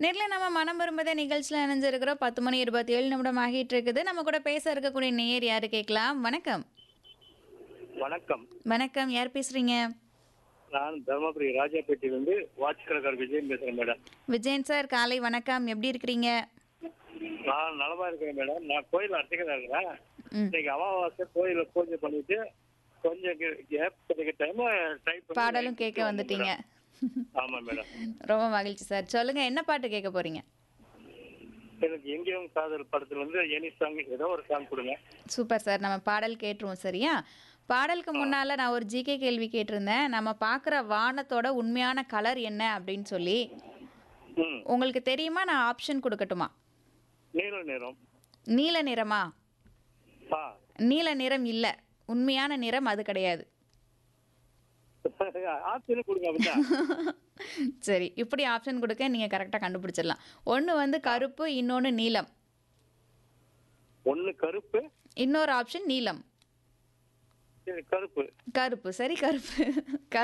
நேர்ல நம்ம மனம் விரும்புத நிகழ்ச்சியில் இணைஞ்சிருக்கிறோம் பத்து மணி இருபத்தி ஏழு நிமிடம் ஆகிட்டு இருக்குது நம்ம கூட பேச இருக்கக்கூடிய நேயர் யாரு கேட்கலாம் வணக்கம் வணக்கம் வணக்கம் யார் பேசுறீங்க நான் தர்மபுரி ராஜாப்பேட்டையிலிருந்து வாட்ச் கடைக்காரர் விஜயம் பேசுறேன் மேடம் விஜயன் சார் காலை வணக்கம் எப்படி இருக்கிறீங்க நான் நலமா இருக்கிறேன் மேடம் நான் கோயில் அர்ச்சகனா இருக்கிறேன் ம். இன்னைக்கு அமாவாசை கோயில பூஜை பண்ணிட்டு கொஞ்சம் கேப் கிடைக்க டைம் டைப் பாடலும் கேட்க வந்துட்டீங்க ஆமா மேடம் ரொம்ப மகிழ்ச்சி சார் சொல்லுங்க என்ன பாட்டு கேட்க போறீங்க எனக்கு எங்கேயும் காதல் படத்துல வந்து எனி சாங் ஏதோ ஒரு சாங் கொடுங்க சூப்பர் சார் நம்ம பாடல் கேட்டுருவோம் சரியா பாடலுக்கு முன்னால நான் ஒரு ஜிகே கேள்வி கேட்டிருந்தேன் நம்ம பார்க்குற வானத்தோட உண்மையான கலர் என்ன அப்படின்னு சொல்லி ம் உங்களுக்கு தெரியுமா நான் ஆப்ஷன் கொடுக்கட்டுமா நீல நிறம் நீல நிறமா ஆ நீல நிறம் இல்லை உண்மையான நிறம் அது கிடையாது ஆப்ஷன் கொடுங்க அப்படிதான் சரி இப்படி ஆப்ஷன் கொடுக்க நீங்கள் கரெக்டாக கண்டுபிடிச்சிடலாம் ஒன்று வந்து கருப்பு இன்னொன்று நீலம் ஒண்ணு கருப்பு இன்னொரு ஆப்ஷன் நீலம் இது கருப்பு கருப்பு சரி கருப்பு